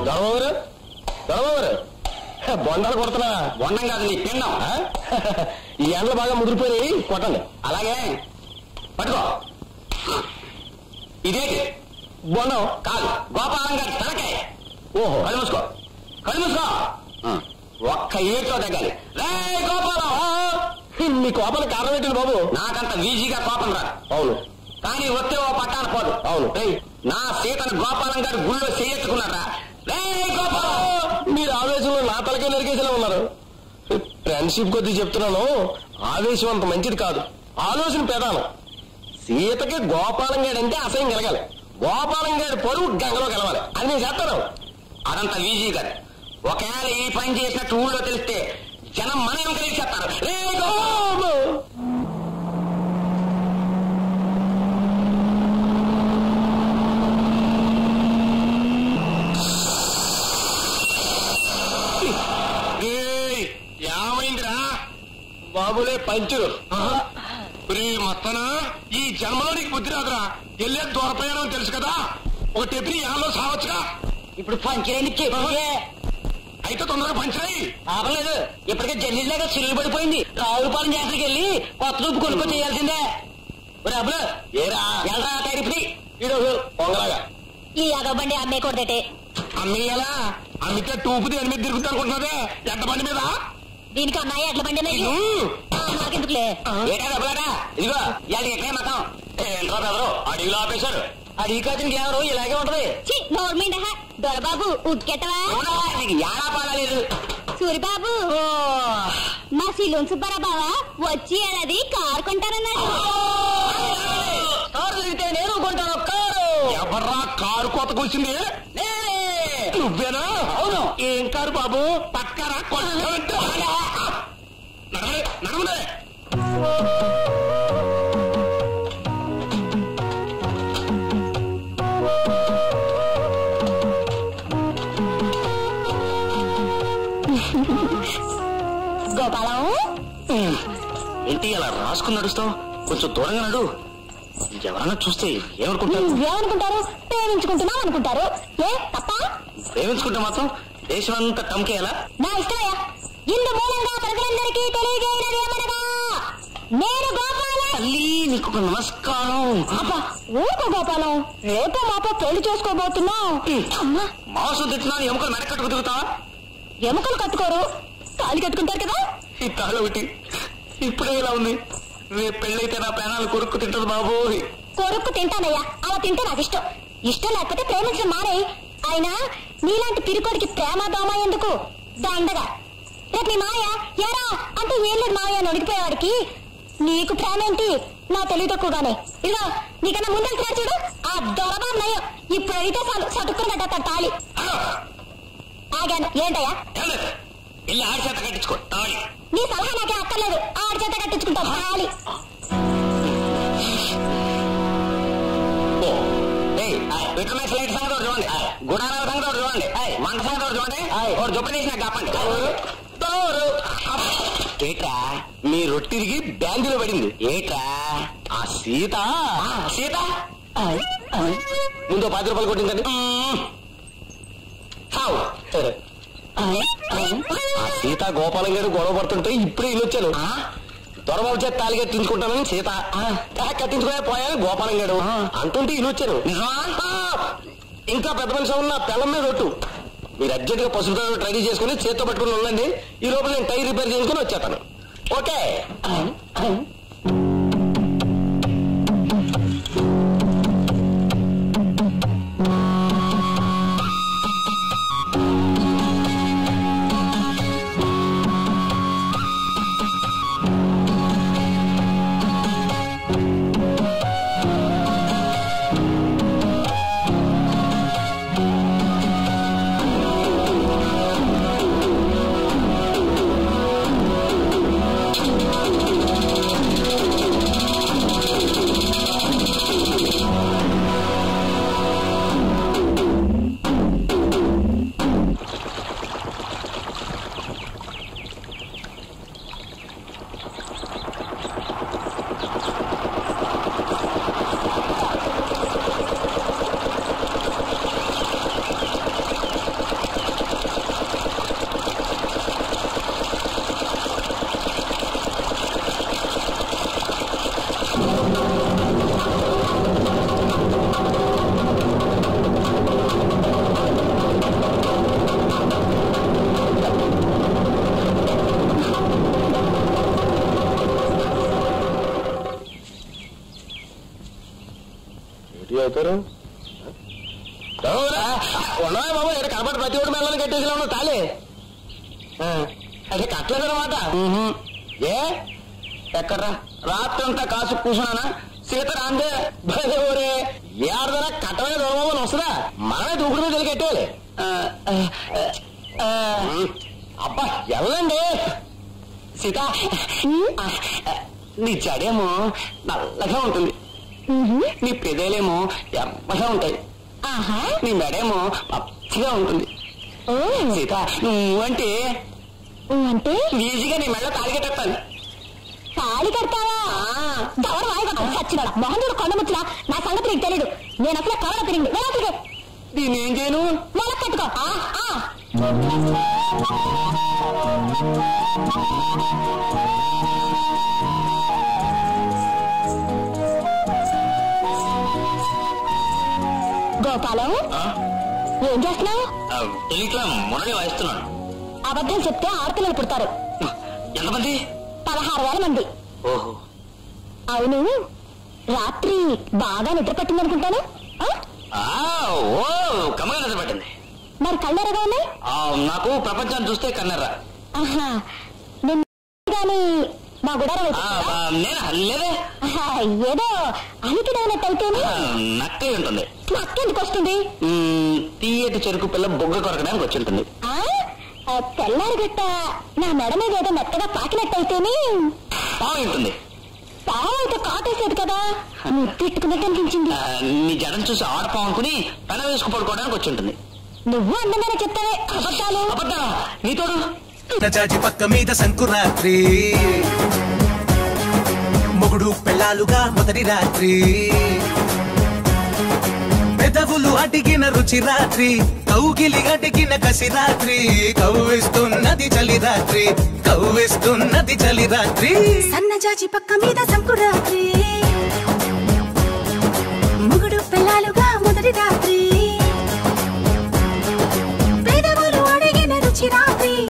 దొరబాబు గారు దొరబాబు గారు బొండాలు కొడుతున్నా బొండం కాదు నీ పిండం ఆ? ఈ ఎండలు బాగా ముదిరిపోయి కొట్టండి అలాగే పట్టుకో ఇదేంటి బొండం కాదు గోపాలం గారి తలకాయ ఓహో కళ్ళు మూసుకో కళ్ళు మూసుకో ఆ, ఒక్క ఏట్లో తగ్గాలి రే గోపాలం మీ కోపాల కారణం ఏంటండి బాబు నాకంత ఈజీగా కోపం రాదు అవును కానీ వస్తే ఓ పట్టాన పోదు అవును. రేయ్, నా సీతను గోపాలం గారు గుళ్ళో చేయెత్తుకున్నారా రే గోపాలం మీరు ఆవేశంలో నా తలకే నరికేసేలా ఉన్నారు ఫ్రెండ్షిప్ కొద్ది చెప్తున్నాను ఆవేశం అంత మంచిది కాదు ఆలోచన ప్రధానం సీతకి గోపాలం గాడు అంటే అసహ్యం కలగాలి గోపాలం గారి పరువు గంగలో కలవాలి అది నేను చేస్తాను అదంత ఈజీ కాదు ఒకవేళ ఈ పని చేసినట్టు ఊళ్ళో తెలిస్తే జనం మనం కలిసి చెప్తారు రే గోపాలం ఏమైందిరా బాబులే పంచులు రే మత్తనా ఈ జన్మలో నీకు బుద్ధి రాదురా వెళ్ళే దూరపోయానని తెలుసు కదా ఒక టెపిని యాలో సావచ్చుగా ఇప్పుడు పంచరేని చెప్పే అయితే తొందరగా పంచరాయి ఆపలేదు ఇప్పటికే జల్లిలాగా చిల్లు పడిపోయింది రావులపాలెం జాతరకి వెళ్ళి కొత్త రూపు కొనుక్కో చేయాల్సిందే ఒరే అబ్బులు ఏరా ఎల్రా టైరిపి ఈడో పొంగలాగా ఈ అదోబండి అమ్మేకూడదటే అమ్మేయాలా అమ్మితే టూపు దేని మీద తిరుగుతా అనుకుంటున్నదే ఎంత బండి మీద దీనికి అమ్మాయి ఎట్ల బండి నిన్ను నాకెందుకులే ఏటా డబ్బులాడా ఇదిగో ఇవాళ ఎక్కడే మకం ఏంట్రా బెదరు అడిగిలో ఆపేశారు అడిగి కాచిన ఎవరు ఇలాగే ఉంటది ఛీ, నోర్మిండ దొరబాబు ఉక్కెట్టవా అవునా? నీకు యాడా పాలేదు సూరిబాబు మా సిలోన్ సుబ్బారా బావా వచ్చి ఏడాది కారు కొంటానన్నాడు కారు తిరిగితే నేను కొంటాను కారు ఎవర్రా కారు కొత్తకు వచ్చింది నేనే. నువ్వేనా అవును. ఏం కారు బాబు పక్కరా కొట్టాలంటే నడవలే నడవలే గోపాలం ఏంటి అలా రాసుకుని నడుస్తావు కొంచెం దూరంగా నడు ఎవరన్నా చూస్తే ఏమనుకుంటారు నువ్వేమనుకుంటారు ప్రేమించుకుంటున్నావు అనుకుంటారు ఏ తప్ప ప్రేమించుకుంటే మాత్రం దేశం అంతా టమ్కేయాలా నా ఇష్టమయ్యా ఇందు మూలంగా ప్రజలందరికీ తెలియజేయనది ఏమనగా నేను గోపాలం తల్లి నీకు ఒక నమస్కారం అబ్బా ఊరుకో గోపాలం రేపు మాపో పెళ్లి చేసుకోబోతున్నావు అమ్మా మాంసం తింటున్నాను ఎముకలు మెడకట్టుకు తిరుగుతావా ఎముకలు కట్టుకోరు తాళి కట్టుకుంటారు కదా ఈ తాళ ఒకటి ఇప్పుడే ఇలా ఉంది రేపు పెళ్ళైతే నా ప్రాణాలు కొరుక్కు తింటది బాబు కొరుక్కు తింటానయ్యా అలా తింటే నాకు ఇష్టం ఇష్టం లేకపోతే ప్రేమించడం మానే అయినా నీలాంటి పిరికోడికి ప్రేమ దోమ ఎందుకు దండగా రేపు నీ మాయ ఎరా అంటే ఏం లేదు మావయ్య అని అడిగిపోయేవాడికి నీకు ప్రేమ ఏంటి నా తెలివి తక్కువగానే ఇదిగో నీకన్నా ముందెళ్తున్నాడు చూడు ఆ దొరబాబు నయం ఇప్పుడు అయితే చాలు చటుక్కుని కట్టేస్తాడు తాళి ఆగాను ఏంటయ్యా ఇల్లు ఆడి చేత కట్టించుకో తాళి నీ సలహా నాకే అక్కర్లేదు ఆడి చేత కట్టించుకుంటాను తాళి పెట్రోల్ లైట్ సంగతి ఒకటి చూడండి గుడారాల సంగతి ఒకటి చూడండి వంట సంగతి ఒకటి చూడండి ఒకటి జొప్ప తీసిన గప్పండి ఏట్రా మీ రొట్టిదికి బ్యాంకులో పడింది ఏట్రా ఆ సీత ఆ, సీత ముందు పది రూపాయలు కొట్టిందండి హావ్ ఆ సీత గోపాలం గారు గొడవ పడుతుంటే ఇప్పుడే ఇల్లు వచ్చాను దొరబాబు చేత తాళి కట్టించుకుంటానని సీత ఆ, కట్టించుకునే పోయాను గోపాలం గారు అంటుంటే ఇల్లు వచ్చాను నిజమా? ఆ, ఇంకా పెద్ద మనిషి ఉన్న పెళ్ళం మీద ఒట్టు మీరు అర్జెంట్ గా పసుపు తాడు రెడీ చేసుకుని చేత్తో పట్టుకుని ఉండండి ఈ లోపల నేను టైర్ రిపేర్ చేసుకుని వచ్చేస్తాను ఓకే ఆ ఇక్కడ కనబడి ప్రతి ఒక్కటి మెల్లని కట్టేసిలా ఉన్నావు తాలే ఆ, అంటే కట్టలేదన్నమాట ఏ ఎక్కడ్రా రాత్రంతా కాసు కూర్చున్నానా సీత రాందే భలే ఊరే ఏడదనా కట్టమే దూరమని వస్తుందా మనమే దూకుడు మీద వెళ్ళి కట్టేయాలి ఆ, ఆ, ఆ, ఆ, అబ్బా వెళ్ళండి సీత ఆ, నీ జడేమో నల్లగా ఉంటుంది నీ పెదేలేమో ఎమ్మగా ఉంటాయి ఆహా నీ మెడేమో పచ్చిగా ఉంటుంది ఓ సీత నువ్వంటే ఊ అంటే ఈజీగా నీ మెడ తాళి కట్టేస్తాను తాళి కడతావా దవర వాయిగా చచ్చినాడు మొహం చూడు కొండ ముచ్చులా నా సంగతి నీకు తెలియదు నేను అసలు కవర తిరిగి నేను దీన్ని ఏం చేయను నెల కట్టుకో ఆ, ఆ. గోపాలం ఏం చేస్తున్నావు ఇంట్లో మురళి వాయిస్తున్నాను అబద్ధాలు చెప్తే ఆడపిల్లలు పుడతారు ఎంతమంది పదహారు వేల మంది ఓహో అవును రాత్రి బాగా నిద్ర పట్టిందనుకుంటాను ఆ? ఆ, ఓ కమ్మగా నిద్రపట్టింది మరి కళ్ళెరగా ఉన్నాయి ఆ, నాకు ప్రపంచాన్ని చూస్తే కన్నర్రా ఆహా. నిన్న గాని మా గుడారం ఆ, ఆ, నేనా లేదే ఏదో అలికినైనట్టయితేనే ఆ, నక్క ఉంటుంది నాకెందుకు వస్తుంది మ్, తీయటి చెరుకు పిల్ల బొగ్గ కొరకడానికి వచ్చి ఉంటుంది ఆ? ఆ తెల్లారి గట్ట నా మెడ మీద ఏదో మెత్తగా పాకినట్టయితేనే పాము ఉంటుంది పావు అయితే కాటేసేది కదా ముద్దెట్టుకున్నట్టు అనిపించింది ఆ, నీ జడం చూసి ఆడపాము అనుకుని పెన వేసుకు పడుకోవడానికి వచ్చి ఉంటుంది నువ్వు అందంగానే చెప్తావే అబద్ధాలు అబద్ధా నీతోడు చాచి పక్క మీద సంకురాత్రి మొగుడు పెళ్ళాలుగా మొదటి రాత్రి పెదవులు అడిగిన రుచి రాత్రి కౌగిలి అడిగిన కసి రాత్రి కవ్విస్తున్నది చలి రాత్రి కవ్విస్తున్నది చలి రాత్రి సన్నజాజి పక్క మీద సంకురాత్రి